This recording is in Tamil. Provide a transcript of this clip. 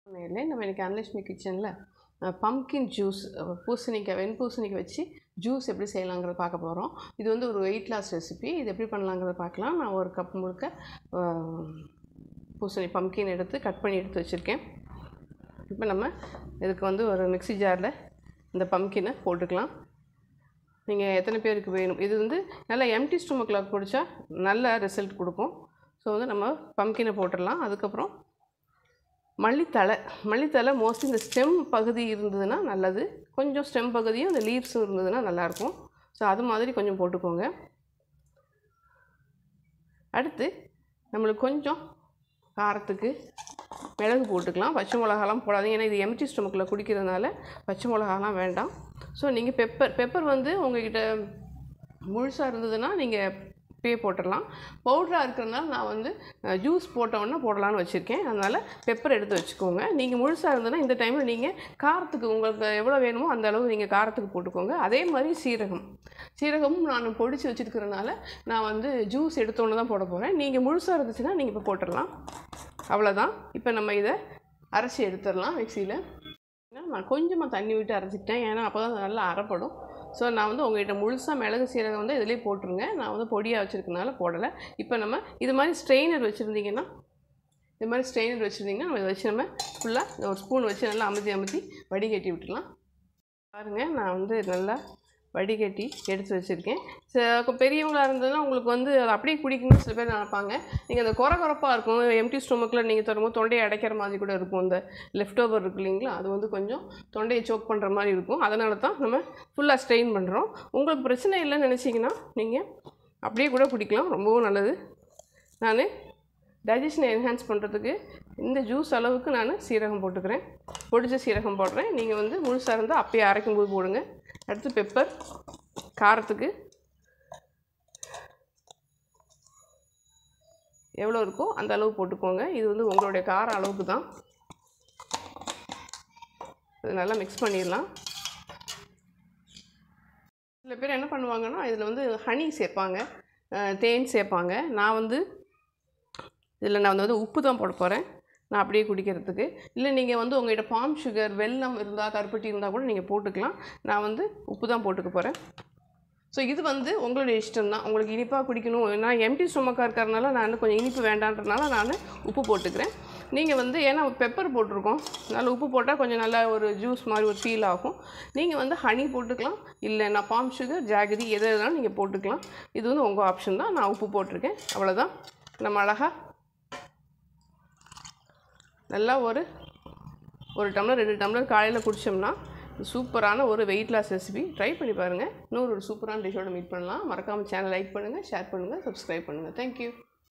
இல்லை நம்ம இன்றைக்கி அனலட்சுமி கிச்சனில் பம்கின் ஜூஸ் பூசணிக்காய் வெண்பூசணிக்காய் வச்சு ஜூஸ் எப்படி செய்யலாங்கிறத பார்க்க போகிறோம் இது வந்து ஒரு வெயிட் லாஸ் ரெசிபி இது எப்படி பண்ணலாங்கிறத பார்க்கலாம் நான் ஒரு கப் முழுக்க அஹ், பூசணி பம்கின் எடுத்து கட் பண்ணி எடுத்து வச்சுருக்கேன் இப்போ நம்ம இதுக்கு வந்து ஒரு மிக்ஸி ஜாரில் இந்த பம்கினை போட்டுக்கலாம் நீங்கள் எத்தனை பேருக்கு வேணும் இது வந்து நல்லா எம்டி ஸ்டொமக்கில் குடித்தா நல்ல ரிசல்ட் கொடுக்கும் ஸோ வந்து நம்ம பம்கினை போட்டுடலாம் அதுக்கப்புறம் மல்லித்தழை மல்லித்தழை மோஸ்ட்லி இந்த ஸ்டெம் பகுதி இருந்ததுன்னா நல்லது கொஞ்சம் ஸ்டெம் பகுதியும் இந்த லீவ்ஸும் இருந்ததுன்னா நல்லாயிருக்கும் ஸோ அது மாதிரி கொஞ்சம் போட்டுக்கோங்க அடுத்து நம்மளுக்கு கொஞ்சம் காரத்துக்கு மிளகு போட்டுக்கலாம் பச்சை மிளகாலாம் போடாதீங்க ஏன்னா இது எம்டி ஸ்டொமக்கில் குடிக்கிறதுனால பச்சை மிளகாலாம் வேண்டாம் ஸோ நீங்கள் பெப்பர் பெப்பர் வந்து உங்ககிட்ட முழுசாக இருந்ததுன்னா நீங்கள் பே போட்டுடலாம் பவுடராக இருக்கிறதுனால நான் வந்து ஜூஸ் போட்டோன்னே போடலான்னு வச்சுருக்கேன் அதனால் பெப்பர் எடுத்து வச்சுக்கோங்க நீங்கள் முழுசாக இருந்ததுன்னா இந்த டைமில் நீங்கள் காரத்துக்கு உங்களுக்கு எவ்வளோ வேணுமோ அந்த அளவு நீங்கள் காரத்துக்கு போட்டுக்கோங்க அதே மாதிரி சீரகம் சீரகமும் நான் பொடிச்சு வச்சுருக்கிறதுனால நான் வந்து ஜூஸ் எடுத்தோன்னு தான் போட போகிறேன் நீங்கள் முழுசாக இருந்துச்சுன்னா நீங்கள் இப்போ போட்டுடலாம் அவ்வளோதான் இப்போ நம்ம இதை அரைச்சி எடுத்துடலாம் மிக்சியில் நான் கொஞ்சமாக தண்ணி விட்டு அரைச்சிக்கிட்டேன் ஏன்னா அப்போ தான் நல்லா அரைப்படும் ஸோ நான் வந்து உங்கள்கிட்ட முழுசாக மிளகு சீரகம் வந்து இதிலே போட்டுருங்க நான் வந்து பொடியாக வச்சுருக்கனால போடலை இப்போ நம்ம இது மாதிரி ஸ்ட்ரெயினர் வச்சுருந்தீங்கன்னா இது மாதிரி ஸ்ட்ரெயினர் வச்சுருந்தீங்கன்னா நம்ம இதை வச்சு நம்ம ஃபுல்லாக ஒரு ஸ்பூன் வச்சு நல்லா அமுத்தி அமுத்தி வடிகட்டி விட்டுலாம் பாருங்கள் நான் வந்து நல்லா வடிகட்டி எடுத்து வச்சுருக்கேன் ச- பெரியவங்களா இருந்ததுன்னா உங்களுக்கு வந்து அதை அப்படியே குடிக்கணும்னு சில பேர் நினைப்பாங்க நீங்கள் அந்த குறை குறைப்பாக இருக்கும் எம்டி ஸ்டொமக்கில் நீங்கள் தரும்போது தொண்டையை அடைக்கிற மாதிரி கூட இருக்கும் இந்த லெஃப்ட் ஓவர் இருக்கு இல்லைங்களா அது வந்து கொஞ்சம் தொண்டையை சோக் பண்ணுற மாதிரி இருக்கும் அதனால தான் நம்ம ஃபுல்லாக ஸ்ட்ரெயின் பண்ணுறோம் உங்களுக்கு பிரச்சனை இல்லைன்னு நினச்சிங்கன்னா நீங்கள் அப்படியே கூட குடிக்கலாம் ரொம்பவும் நல்லது நான் டைஜஷனை என்ஹான்ஸ் பண்ணுறதுக்கு இந்த ஜூஸ் அளவுக்கு நான் சீரகம் போட்டுக்கிறேன் பொடிச்ச சீரகம் போடுறேன் நீங்கள் வந்து முழுசாக இருந்தால் அப்பயே அரைக்கும் போது போடுங்க அடுத்து பெப்பர் காரத்துக்கு எவ்வளோ இருக்கோ அந்த அளவு போட்டுக்கோங்க இது வந்து உங்களுடைய கார அளவுக்கு தான் இது நல்லா மிக்ஸ் பண்ணிடலாம் சில பேர் என்ன பண்ணுவாங்கன்னா இதில் வந்து ஹனி சேர்ப்பாங்க அஹ், தேன் சேர்ப்பாங்க நான் வந்து இதில் நான் வந்து உப்பு தான் போட போகிறேன் நான் அப்படியே குடிக்கிறதுக்கு இல்லை நீங்கள் வந்து உங்கள்கிட்ட பாம் சுகர் வெல்லம் இருந்தால் கருப்பட்டி இருந்தால் கூட நீங்கள் போட்டுக்கலாம் நான் வந்து உப்பு தான் போட்டுக்க போகிறேன் ஸோ இது வந்து உங்களுடைய இஷ்டம் தான் உங்களுக்கு இனிப்பாக குடிக்கணும் நான் எம்டி ஸ்டொமக்காக இருக்கிறதுனால நான் வந்து கொஞ்சம் இனிப்பு வேண்டான்றதுனால நான் உப்பு போட்டுக்கிறேன் நீங்கள் வந்து ஏன்னா பெப்பர் போட்டிருக்கோம் அதனால் உப்பு போட்டால் கொஞ்சம் நல்லா ஒரு ஜூஸ் மாதிரி ஒரு ஃபீல் ஆகும் நீங்கள் வந்து ஹனி போட்டுக்கலாம் இல்லை நான் பாம் சுகர் ஜாகரி எது எதுனாலும் நீங்கள் போட்டுக்கலாம் இது வந்து உங்கள் ஆப்ஷன் தான் நான் உப்பு போட்டிருக்கேன் அவ்வளோதான் நம்ம அழகாக நல்லா ஒரு ஒரு டம்ளர் ரெண்டு டம்ளர் காலையில் குடித்தோம்னா சூப்பரான ஒரு வெயிட் லாஸ் ரெசிபி ட்ரை பண்ணி பாருங்கள் இன்னொரு ஒரு சூப்பரான டிஷ்ஷோட மீட் பண்ணலாம் மறக்காமல் சேனல் லைக் பண்ணுங்கள் ஷேர் பண்ணுங்கள் சப்ஸ்கிரைப் பண்ணுங்கள் தேங்க்யூ